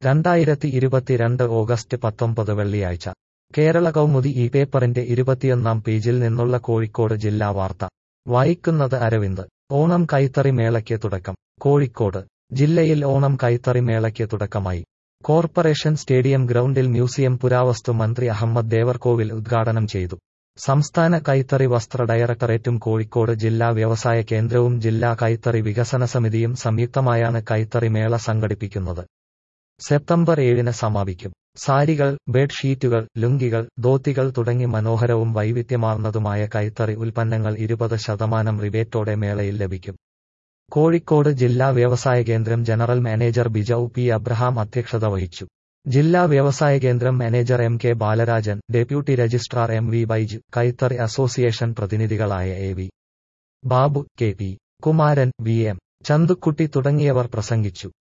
രണ്ടായിരത്തി ഇരുപത്തിരണ്ട് ഓഗസ്റ്റ് പത്തൊമ്പത് വെള്ളിയാഴ്ച കേരള കൗമുദി ഈ പേപ്പറിന്റെ ഇരുപത്തിയൊന്നാം പേജിൽ നിന്നുള്ള കോഴിക്കോട് ജില്ലാ വാർത്ത വായിക്കുന്നത് അരവിന്ദ് ഓണം കൈത്തറി മേളയ്ക്ക് തുടക്കം കോഴിക്കോട് ജില്ലയിൽ ഓണം കൈത്തറി മേളയ്ക്ക് തുടക്കമായി കോർപ്പറേഷൻ സ്റ്റേഡിയം ഗ്രൗണ്ടിൽ മ്യൂസിയം പുരാവസ്തു മന്ത്രി അഹമ്മദ് ദേവർകോവിൽ ഉദ്ഘാടനം ചെയ്തു സംസ്ഥാന കൈത്തറി വസ്ത്ര ഡയറക്ടറേറ്റും കോഴിക്കോട് ജില്ലാ വ്യവസായ കേന്ദ്രവും ജില്ലാ കൈത്തറി വികസന സമിതിയും സംയുക്തമായാണ് കൈത്തറി മേള സംഘടിപ്പിക്കുന്നത് സെപ്റ്റംബർ ഏഴിന് സമാപിക്കും സാരികൾ ബെഡ്ഷീറ്റുകൾ ലുങ്കികൾ ധോത്തികൾ തുടങ്ങി മനോഹരവും വൈവിധ്യമാർന്നതുമായ കൈത്തറി ഉൽപ്പന്നങ്ങൾ ഇരുപത് ശതമാനം റിബേറ്റോടെ മേളയിൽ ലഭിക്കും കോഴിക്കോട് ജില്ലാ വ്യവസായ കേന്ദ്രം general manager Biju P Abraham അധ്യക്ഷത വഹിച്ചു ജില്ലാ വ്യവസായ കേന്ദ്രം manager M K Balarajan deputy registrar M V Baiju കൈത്തറി അസോസിയേഷൻ പ്രതിനിധികളായ A V Babu K P Kumaran V M Chandukutty തുടങ്ങിയവർ പ്രസംഗിച്ചു